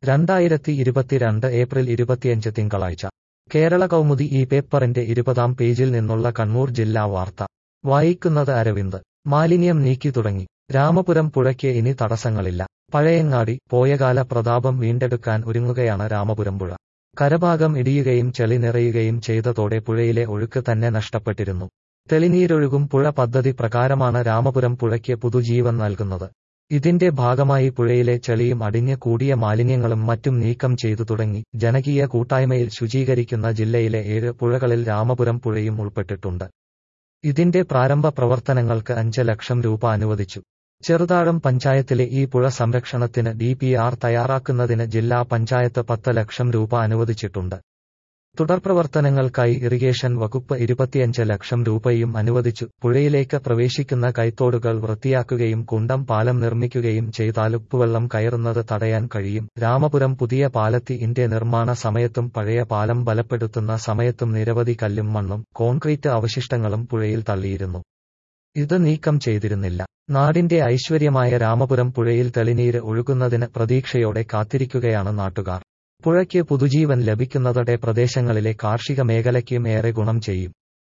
രണ്ടായിരത്തി ഇരുപത്തിരണ്ട് ഏപ്രിൽ ഇരുപത്തിയഞ്ച് തിങ്കളാഴ്ച കേരള കൗമുദി ഈ പേപ്പറിന്റെ ഇരുപതാം പേജിൽ നിന്നുള്ള കണ്ണൂർ ജില്ലാ വാർത്ത വായിക്കുന്നത് അരവിന്ദ് മാലിന്യം നീക്കി തുടങ്ങി രാമപുരം പുഴയ്ക്ക് ഇനി തടസ്സങ്ങളില്ല പഴയങ്ങാടി പോയകാല പ്രതാപം വീണ്ടെടുക്കാൻ ഒരുങ്ങുകയാണ് രാമപുരം പുഴ കരഭാഗം ഇടിയുകയും ചെളി നിറയുകയും ചെയ്തതോടെ പുഴയിലെ ഒഴുക്ക് തന്നെ നഷ്ടപ്പെട്ടിരുന്നു തെളിനീരൊഴുകും പുഴ പദ്ധതി പ്രകാരമാണ് രാമപുരം പുഴയ്ക്ക് പുതുജീവൻ നൽകുന്നത് ഇതിന്റെ ഭാഗമായി പുഴയിലെ ചെളിയും അടിഞ്ഞ് കൂടിയ മാലിന്യങ്ങളും മറ്റും നീക്കം ചെയ്തു തുടങ്ങി ജനകീയ കൂട്ടായ്മയിൽ ശുചീകരിക്കുന്ന ജില്ലയിലെ ഏഴ് പുഴകളിൽ രാമപുരം പുഴയും ഉൾപ്പെട്ടിട്ടുണ്ട് ഇതിന്റെ പ്രാരംഭ പ്രവർത്തനങ്ങൾക്ക് അഞ്ച് ലക്ഷം രൂപ അനുവദിച്ചു ചെറുതാഴം പഞ്ചായത്തിലെ ഈ പുഴ സംരക്ഷണത്തിന് ഡി പി ആർ തയ്യാറാക്കുന്നതിന് ജില്ലാ പഞ്ചായത്ത് പത്ത് ലക്ഷം രൂപ അനുവദിച്ചിട്ടുണ്ട് തുടർപ്രവർത്തനങ്ങൾക്കായി ഇറിഗേഷൻ വകുപ്പ് ഇരുപത്തിയഞ്ച് ലക്ഷം രൂപയും അനുവദിച്ചു പുഴയിലേക്ക് പ്രവേശിക്കുന്ന കൈത്തോടുകൾ വൃത്തിയാക്കുകയും കുണ്ടം പാലം നിർമ്മിക്കുകയും ചെയ്താൽ ഉപ്പുവെള്ളം കയറുന്നത് തടയാൻ കഴിയും രാമപുരം പുതിയ പാലത്തിന്റെ നിർമ്മാണ സമയത്തും പഴയ പാലം ബലപ്പെടുത്തുന്ന സമയത്തും നിരവധി കല്ലും മണ്ണും കോൺക്രീറ്റ് അവശിഷ്ടങ്ങളും പുഴയിൽ തള്ളിയിരുന്നു ഇത് നീക്കം ചെയ്തിരുന്നില്ല നാടിന്റെ ഐശ്വര്യമായ രാമപുരം പുഴയിൽ തെളിനീര് ഒഴുകുന്നതിന് പ്രതീക്ഷയോടെ കാത്തിരിക്കുകയാണ് നാട്ടുകാർ പുഴയ്ക്ക് പുതുജീവൻ ലഭിക്കുന്നതോടെ പ്രദേശങ്ങളിലെ കാർഷിക മേഖലയ്ക്കും ഏറെ ഗുണം ചെയ്യും